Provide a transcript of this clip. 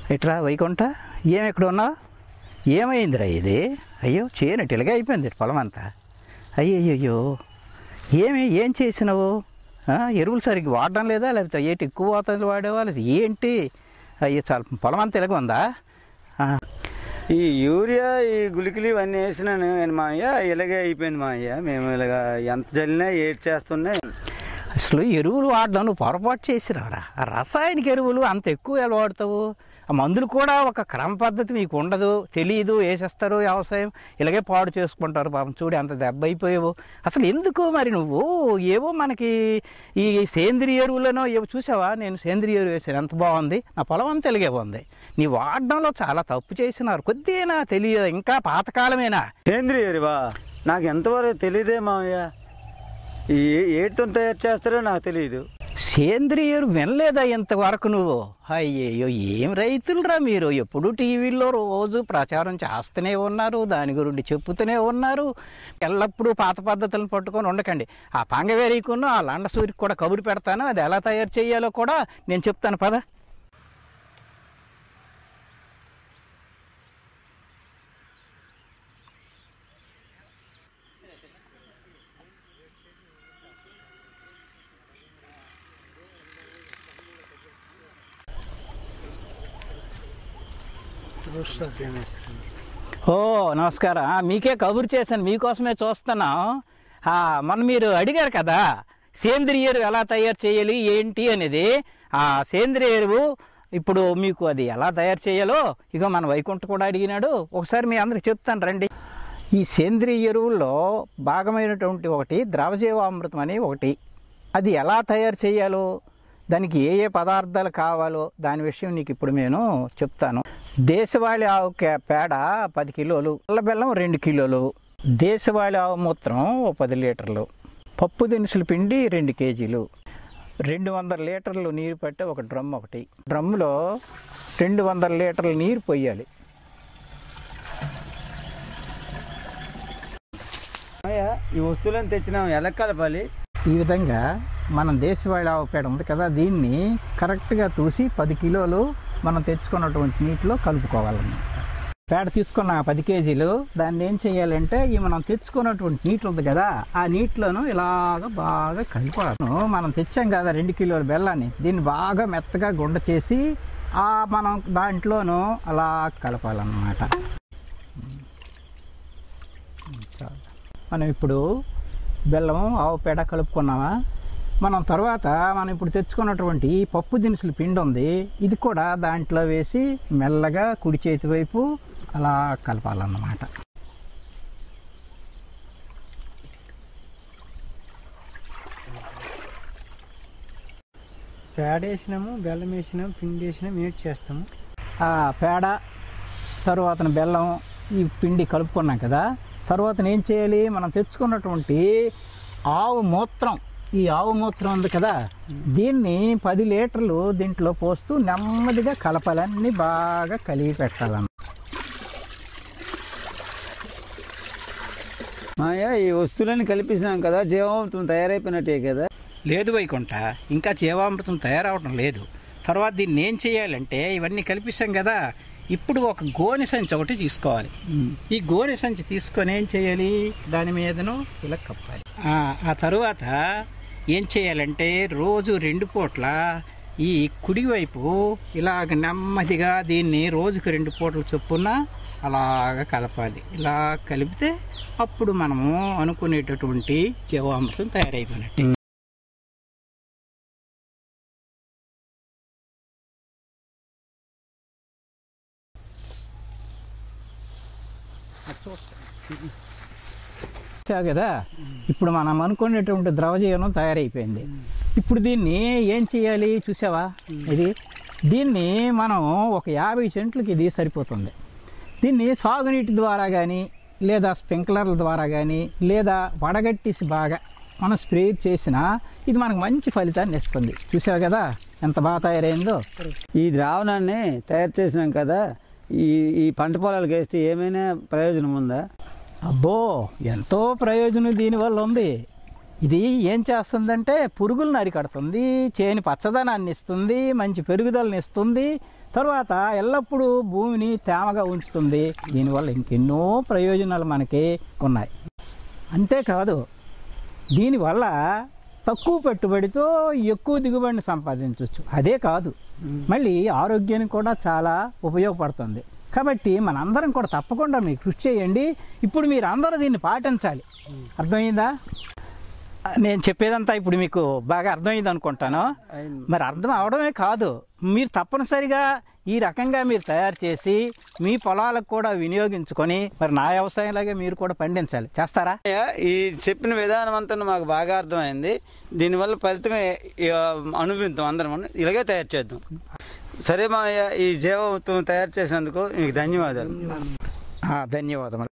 ఎట్రా వైకుంఠ ఏం ఎక్కడ ఉన్నావు ఏమైందిరా ఇది అయ్యో చేను ఇలాగే అయిపోయింది పొలం అంతా అయ్యయ్యో ఏమి ఏం చేసినావు ఆ, ఎరువులు సరిగ్గా వాడడం లేదా లేకపోతే ఏంటి ఎక్కువ వాతావరణం వాడేవా లేదా ఏంటి అయ్యో చాలా పొలం అంతా ఇలాగ ఉందా ఆ, ఈ యూరియా ఈ గులికలు ఇవన్నీ వేసినాను కానీ మామయ్య ఇలాగే అయిపోయింది మామయ్య మేము ఇలాగ ఎంత జల్లినా ఏడ్ చేస్తున్నాయి అసలు ఎరువులు వాడడం నువ్వు పొరపాటు చేసిరావరా ఆ రసాయనిక ఎరువులు అంత ఎక్కువ ఎలా వాడతావు ఆ మందులు కూడా ఒక క్రమ పద్ధతి మీకు ఉండదు తెలియదు వేసేస్తారు వ్యవసాయం ఇలాగే పాడు చేసుకుంటారు పాపం చూడు అంత దెబ్బ అయిపోయావు అసలు ఎందుకు మరి నువ్వు ఏవో మనకి ఈ సేంద్రియ ఎరువులను ఏవో చూసావా నేను సేంద్రియ ఎరువు వేసాను ఎంత బాగుంది నా పొలం అంతా ఇలాగే ఉంది నీ వాడడంలో చాలా తప్పు చేసినారు కొద్దిగా తెలియదు ఇంకా పాతకాలమేనా సేంద్రియ ఎరువా నాకు ఎంతవరకు తెలియదే మామయ్య ఈ ఏటితో తయారు చేస్తారో నాకు తెలియదు సేంద్రియ ఎరువు వినలేదా ఇంతవరకు నువ్వు అయ్యయ్యో ఏం రైతులరా మీరు ఎప్పుడు టీవీల్లో రోజు ప్రచారం చేస్తూనే ఉన్నారు దాని గురించి చెప్పుతూనే ఉన్నారు ఎల్లప్పుడూ పాత పద్ధతులను పట్టుకొని ఉండకండి ఆ పంగవేరీకును ఆ లండ సూరికి కూడా కబురు పెడతాను అది ఎలా తయారు చేయాలో కూడా నేను చెప్తాను పద ఓ నమస్కారం ఆ, మీకే కబురు చేశాను మీకోసమే చూస్తున్నాం ఆ, మొన్న మీరు అడిగారు కదా సేంద్రియ ఎరువు ఎలా తయారు చేయాలి ఏంటి అనేది ఆ సేంద్రియ ఎరువు ఇప్పుడు మీకు అది ఎలా తయారు చేయాలో ఇక మన వైకుంఠ కూడా అడిగినాడు ఒకసారి మీ అందరికి చెప్తాను రండి ఈ సేంద్రియ ఎరువుల్లో భాగమైనటువంటి ఒకటి ద్రవజీవామృతం అని ఒకటి అది ఎలా తయారు చేయాలో దానికి ఏ ఏ పదార్థాలు కావాలో దాని విషయం నీకు ఇప్పుడు నేను చెప్తాను దేశవాళీ ఆవు కే- పేడ పది కిలోలు అల్ల బెల్లం రెండు కిలోలు దేశవాళీ ఆవు మూత్రం ఓ పది లీటర్లు పప్పు దినుసుల పిండి రెండు కేజీలు రెండు వందల లీటర్లు నీరు పట్టే ఒక డ్రమ్ ఒకటి డ్రమ్ములో రెండు వందల లీటర్ల నీరు పొయ్యాలి మామయ్య ఈ వస్తువులను తెచ్చినాం ఎలా కలపాలి ఈ విధంగా మనం దేశవాళీ ఆవు పేడ ఉంది కదా దీన్ని కరెక్ట్గా చూసి పది కిలోలు మనం తెచ్చుకున్నటువంటి నీటిలో కలుపుకోవాలన్నమాట పేడ తీసుకున్న పది కేజీలు దాన్ని ఏం చేయాలంటే ఈ మనం తెచ్చుకున్నటువంటి నీటి ఉంది కదా ఆ నీటిలోను ఇలాగ బాగా కలిపాను మనం తెచ్చాం కదా రెండు కిలోల బెల్లాన్ని దీన్ని బాగా మెత్తగా గుండ చేసి ఆ మనం దాంట్లోనూ అలా కలపాలన్నమాట చాలు. మనం ఇప్పుడు బెల్లం ఆవు పేడ కలుపుకున్నామా మనం తర్వాత మనం ఇప్పుడు తెచ్చుకున్నటువంటి పప్పు దినుసుల పిండి ఉంది ఇది కూడా దాంట్లో వేసి మెల్లగా కుడి చేతి వైపు అలా కలపాలన్నమాట పేడ వేసినాము బెల్లం వేసినాము పిండి వేసినాము ఏడ్ చేస్తాము ఆ పేడ తరువాత బెల్లం ఈ పిండి కలుపుకున్నాం కదా తర్వాత ఏం చేయాలి మనం తెచ్చుకున్నటువంటి ఆవు మూత్రం ఈ ఆవు మూత్రం ఉంది కదా దీన్ని పది లీటర్లు దీంట్లో పోస్తూ నెమ్మదిగా కలపాలన్నీ బాగా కలిగి పెట్టాలన్న మాయ ఈ వస్తువులను కల్పిస్తున్నాం కదా జీవామృతం తయారైపోయినట్టే కదా లేదు వైకుంఠ ఇంకా జీవామృతం తయారవడం లేదు తర్వాత దీన్ని ఏం చేయాలంటే ఇవన్నీ కల్పిస్తాం కదా ఇప్పుడు ఒక గోనె సంచి ఒకటి తీసుకోవాలి ఈ గోనె సంచి తీసుకొని ఏం చేయాలి దాని మీదను ఇలా కప్పాలి ఆ, ఆ తరువాత ఏం చేయాలంటే రోజు రెండు పూట్ల ఈ కుడివైపు ఇలాగ నెమ్మదిగా దీన్ని రోజుకు రెండు పూటలు చొప్పున అలాగ కలపాలి ఇలా కలిపితే అప్పుడు మనము అనుకునేటటువంటి జీవామృతం తయారైపోయినట్టు చూసావు కదా ఇప్పుడు మనం అనుకునేటువంటి ద్రవజీవనం తయారైపోయింది ఇప్పుడు దీన్ని ఏం చేయాలి చూసావా ఇది దీన్ని మనం ఒక యాభై సెంట్లకి ఇది సరిపోతుంది దీన్ని సాగునీటి ద్వారా కానీ లేదా స్ప్రింక్లర్ల ద్వారా కానీ లేదా వడగట్టేసి బాగా మనం స్ప్రే చేసినా ఇది మనకు మంచి ఫలితాన్ని ఇస్తుంది చూసావు కదా ఎంత బాగా తయారైందో ఈ ద్రావణాన్ని తయారు చేసినాం కదా ఈ ఈ పంట పొలాలకు వేస్తే ఏమైనా ప్రయోజనం ఉందా అబ్బో ఎంతో ప్రయోజనం దీనివల్ల ఉంది ఇది ఏం చేస్తుందంటే పురుగులను అరికడుతుంది చేని పచ్చదనాన్ని ఇస్తుంది మంచి పెరుగుదలని ఇస్తుంది తర్వాత ఎల్లప్పుడూ భూమిని తేమగా ఉంచుతుంది దీనివల్ల ఇంకెన్నో ప్రయోజనాలు మనకి ఉన్నాయి అంతేకాదు దీనివల్ల తక్కువ పెట్టుబడితో ఎక్కువ దిగుబడిని సంపాదించవచ్చు అదే కాదు మళ్ళీ ఆరోగ్యానికి కూడా చాలా ఉపయోగపడుతుంది కాబట్టి మనందరం కూడా తప్పకుండా మీరు కృషి చేయండి ఇప్పుడు మీరు అందరూ దీన్ని పాటించాలి అర్థమైందా నేను చెప్పేదంతా ఇప్పుడు మీకు బాగా అర్థమైంది అనుకుంటాను అయింది. మరి అర్థం అవడమే కాదు మీరు తప్పనిసరిగా ఈ రకంగా మీరు తయారు చేసి మీ పొలాలకు కూడా వినియోగించుకొని మరి నా వ్యవసాయంలాగే మీరు కూడా పండించాలి చేస్తారా అయ్యా, ఈ చెప్పిన విధానం అంతా మాకు బాగా అర్థమైంది దీనివల్ల ఫలితమే ఇక అనుభవిద్దాం అందరం ఇలాగే తయారు చేద్దాం సరే మా ఈ జీవం తయారు చేసినందుకు మీకు ధన్యవాదాలు ఆ, ధన్యవాదములు